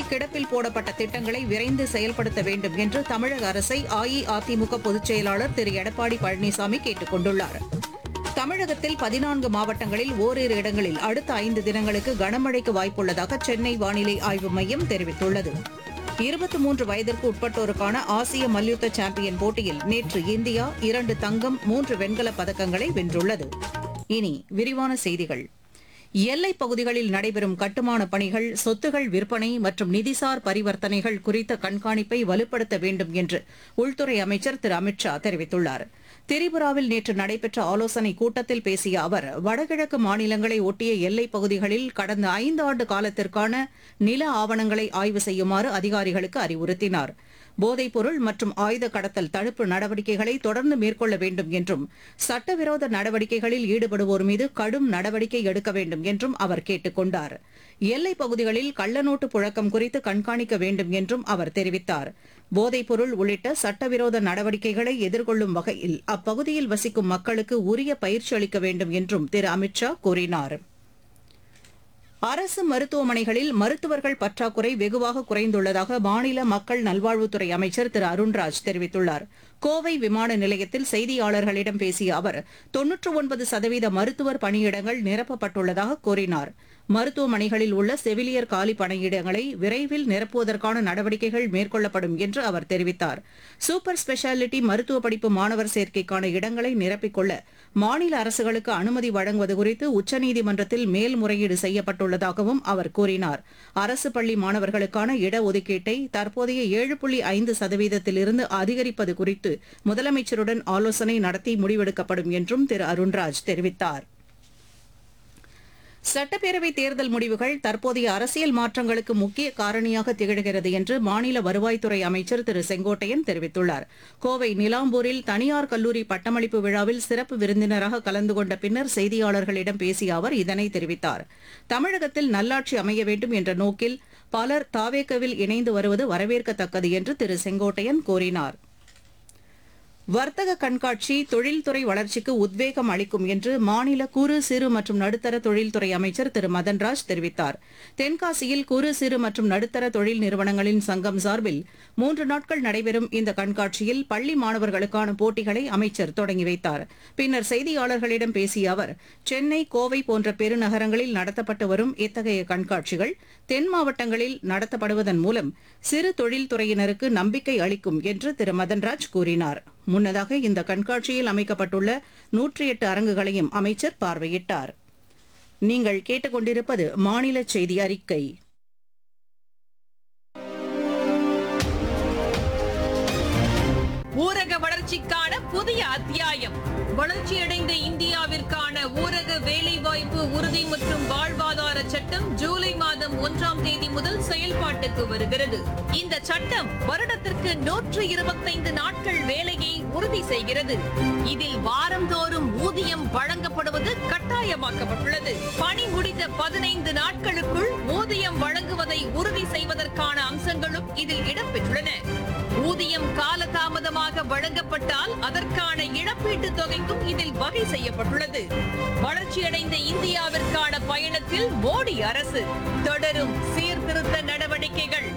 ஆட்சியில் கிடப்பில் போடப்பட்ட திட்டங்களை விரைந்து செயல்படுத்த வேண்டும் என்று தமிழக அரசை அஇஅதிமுக பொதுச் செயலாளர் திரு எடப்பாடி பழனிசாமி கேட்டுக் கொண்டுள்ளார் தமிழகத்தில் பதினான்கு மாவட்டங்களில் ஓரிரு இடங்களில் அடுத்த ஐந்து தினங்களுக்கு கனமழைக்கு வாய்ப்புள்ளதாக சென்னை வானிலை ஆய்வு மையம் தெரிவித்துள்ளது இருபத்தி மூன்று வயதிற்கு உட்பட்டோருக்கான ஆசிய மல்யுத்த சாம்பியன் போட்டியில் நேற்று இந்தியா இரண்டு தங்கம் மூன்று வெண்கலப் பதக்கங்களை வென்றுள்ளது இனி விரிவான செய்திகள் எல்லைப் பகுதிகளில் நடைபெறும் கட்டுமான பணிகள் சொத்துகள் விற்பனை மற்றும் நிதிசார் பரிவர்த்தனைகள் குறித்த கண்காணிப்பை வலுப்படுத்த வேண்டும் என்று உள்துறை அமைச்சர் திரு அமித் ஷா தெரிவித்துள்ளார் திரிபுராவில் நேற்று நடைபெற்ற ஆலோசனைக் கூட்டத்தில் பேசிய அவர் வடகிழக்கு மாநிலங்களை ஒட்டிய எல்லைப் பகுதிகளில் கடந்த ஐந்து ஆண்டு காலத்திற்கான நில ஆவணங்களை ஆய்வு செய்யுமாறு அதிகாரிகளுக்கு அறிவுறுத்தினார் போதைப்பொருள் மற்றும் ஆயுத கடத்தல் தடுப்பு நடவடிக்கைகளை தொடர்ந்து மேற்கொள்ள வேண்டும் என்றும் சட்டவிரோத நடவடிக்கைகளில் ஈடுபடுவோர் மீது கடும் நடவடிக்கை எடுக்க வேண்டும் என்றும் அவர் கேட்டுக் கொண்டார் எல்லைப் பகுதிகளில் கள்ளநோட்டு புழக்கம் குறித்து கண்காணிக்க வேண்டும் என்றும் அவர் தெரிவித்தார் போதைப்பொருள் உள்ளிட்ட சட்டவிரோத நடவடிக்கைகளை எதிர்கொள்ளும் வகையில் அப்பகுதியில் வசிக்கும் மக்களுக்கு உரிய பயிற்சி அளிக்க வேண்டும் என்றும் திரு அமித் ஷா கூறினார் அரசு மருத்துவமனைகளில் மருத்துவர்கள் பற்றாக்குறை வெகுவாக குறைந்துள்ளதாக மாநில மக்கள் நல்வாழ்வுத்துறை அமைச்சர் திரு அருண்ராஜ் தெரிவித்துள்ளார் கோவை விமான நிலையத்தில் செய்தியாளர்களிடம் பேசிய அவர் தொன்னூற்று ஒன்பது சதவீத மருத்துவர் பணியிடங்கள் நிரப்பப்பட்டுள்ளதாக கூறினார் மருத்துவமனைகளில் உள்ள செவிலியர் காலி பணியிடங்களை விரைவில் நிரப்புவதற்கான நடவடிக்கைகள் மேற்கொள்ளப்படும் என்று அவர் தெரிவித்தார் சூப்பர் ஸ்பெஷாலிட்டி மருத்துவ படிப்பு மாணவர் சேர்க்கைக்கான இடங்களை நிரப்பிக்கொள்ள மாநில அரசுகளுக்கு அனுமதி வழங்குவது குறித்து உச்சநீதிமன்றத்தில் மேல்முறையீடு செய்யப்பட்டுள்ளதாகவும் அவர் கூறினார் அரசு பள்ளி மாணவர்களுக்கான இடஒதுக்கீட்டை தற்போதைய ஏழு புள்ளி ஐந்து சதவீதத்திலிருந்து அதிகரிப்பது குறித்து முதலமைச்சருடன் ஆலோசனை நடத்தி முடிவெடுக்கப்படும் என்றும் திரு அருண்ராஜ் தெரிவித்தார் சட்டப்பேரவை தேர்தல் முடிவுகள் தற்போதைய அரசியல் மாற்றங்களுக்கு முக்கிய காரணியாக திகழ்கிறது என்று மாநில வருவாய்த்துறை அமைச்சர் திரு செங்கோட்டையன் தெரிவித்துள்ளார் கோவை நிலாம்பூரில் தனியார் கல்லூரி பட்டமளிப்பு விழாவில் சிறப்பு விருந்தினராக கலந்து கொண்ட பின்னர் செய்தியாளர்களிடம் பேசிய அவர் இதனை தெரிவித்தார் தமிழகத்தில் நல்லாட்சி அமைய வேண்டும் என்ற நோக்கில் பலர் தாவேக்கவில் இணைந்து வருவது வரவேற்கத்தக்கது என்று திரு செங்கோட்டையன் கூறினார் வர்த்தக கண்காட்சி தொழில்துறை வளர்ச்சிக்கு உத்வேகம் அளிக்கும் என்று மாநில குறு சிறு மற்றும் நடுத்தர தொழில்துறை அமைச்சர் திரு மதன்ராஜ் தெரிவித்தார் தென்காசியில் குறு சிறு மற்றும் நடுத்தர தொழில் நிறுவனங்களின் சங்கம் சார்பில் மூன்று நாட்கள் நடைபெறும் இந்த கண்காட்சியில் பள்ளி மாணவர்களுக்கான போட்டிகளை அமைச்சர் தொடங்கி வைத்தார் பின்னர் செய்தியாளர்களிடம் பேசிய அவர் சென்னை கோவை போன்ற பெருநகரங்களில் நடத்தப்பட்டு வரும் இத்தகைய கண்காட்சிகள் தென் மாவட்டங்களில் நடத்தப்படுவதன் மூலம் சிறு தொழில்துறையினருக்கு நம்பிக்கை அளிக்கும் என்று திரு மதன்ராஜ் கூறினார் முன்னதாக இந்த கண்காட்சியில் அமைக்கப்பட்டுள்ள நூற்றி எட்டு அரங்குகளையும் அமைச்சர் பார்வையிட்டார் நீங்கள் கேட்டுக்கொண்டிருப்பது மாநில செய்தி அறிக்கை ஊரக வளர்ச்சிக்கான புதிய அத்தியாயம் வளர்ச்சியடைந்த இந்தியாவிற்கான ஊரக வேலைவாய்ப்பு உறுதி மற்றும் வாழ்வாதார சட்டம் ஜூலை மாதம் ஒன்றாம் தேதி முதல் செயல்பாட்டுக்கு வருகிறது இந்த சட்டம் வருடத்திற்கு நூற்று இருபத்தைந்து நாட்கள் வேலையை உறுதி செய்கிறது இதில் வாரந்தோறும் ஊதியம் வழங்கப்படுவது கட்டாயமாக்கப்பட்டுள்ளது பணி முடிந்த பதினைந்து நாட்களுக்குள் ஊதியம் வழங்குவதை உறுதி செய்வதற்கான அம்சங்களும் இதில் இடம்பெற்றுள்ளன ஊதியம் காலதாமதமாக வழங்கப்பட்டால் அதற்கான இழப்பீட்டுத் தொகைக்கும் இதில் வகை செய்யப்பட்டுள்ளது வளர்ச்சியடைந்த இந்தியாவிற்கான பயணத்தில் மோடி அரசு தொடரும் சீர்திருத்த நடவடிக்கைகள்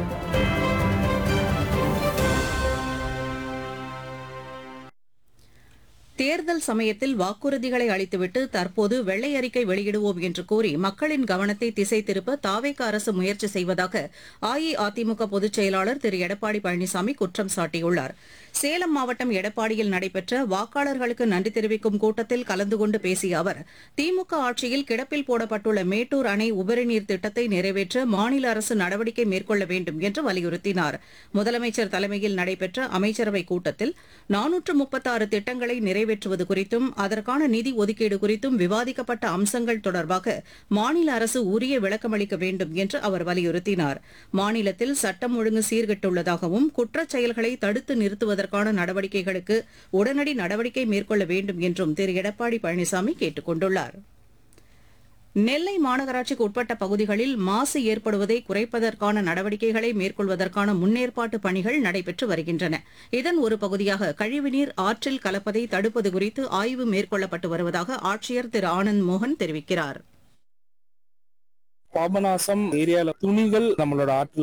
தேர்தல் சமயத்தில் வாக்குறுதிகளை அளித்துவிட்டு தற்போது வெள்ளை அறிக்கை வெளியிடுவோம் என்று கூறி மக்களின் கவனத்தை திசை திருப்ப தாவேக அரசு முயற்சி செய்வதாக அஇஅதிமுக பொதுச் செயலாளர் திரு எடப்பாடி பழனிசாமி குற்றம் சாட்டியுள்ளார் சேலம் மாவட்டம் எடப்பாடியில் நடைபெற்ற வாக்காளர்களுக்கு நன்றி தெரிவிக்கும் கூட்டத்தில் கலந்து கொண்டு பேசிய அவர் திமுக ஆட்சியில் கிடப்பில் போடப்பட்டுள்ள மேட்டூர் அணை உபரிநீர் திட்டத்தை நிறைவேற்ற மாநில அரசு நடவடிக்கை மேற்கொள்ள வேண்டும் என்று வலியுறுத்தினார் முதலமைச்சர் தலைமையில் நடைபெற்ற அமைச்சரவைக் கூட்டத்தில் நானூற்று முப்பத்தாறு திட்டங்களை நிறைவேற்றுவது குறித்தும் அதற்கான நிதி ஒதுக்கீடு குறித்தும் விவாதிக்கப்பட்ட அம்சங்கள் தொடர்பாக மாநில அரசு உரிய விளக்கமளிக்க வேண்டும் என்று அவர் வலியுறுத்தினார் மாநிலத்தில் சட்டம் ஒழுங்கு சீர்கெட்டுள்ளதாகவும் குற்றச் செயல்களை தடுத்து நிறுத்துவதற்கான நடவடிக்கைகளுக்கு உடனடி நடவடிக்கை மேற்கொள்ள வேண்டும் என்றும் திரு எடப்பாடி பழனிசாமி கேட்டுக் கொண்டுள்ளார் நெல்லை மாநகராட்சிக்கு உட்பட்ட பகுதிகளில் மாசு ஏற்படுவதை குறைப்பதற்கான நடவடிக்கைகளை மேற்கொள்வதற்கான முன்னேற்பாட்டு பணிகள் நடைபெற்று வருகின்றன இதன் ஒரு பகுதியாக கழிவுநீர் ஆற்றில் கலப்பதை தடுப்பது குறித்து ஆய்வு மேற்கொள்ளப்பட்டு வருவதாக ஆட்சியர் திரு ஆனந்த் மோகன் தெரிவிக்கிறார் பாபநாசம் ஏரியால துணிகள் நம்மளோட ஆற்றுல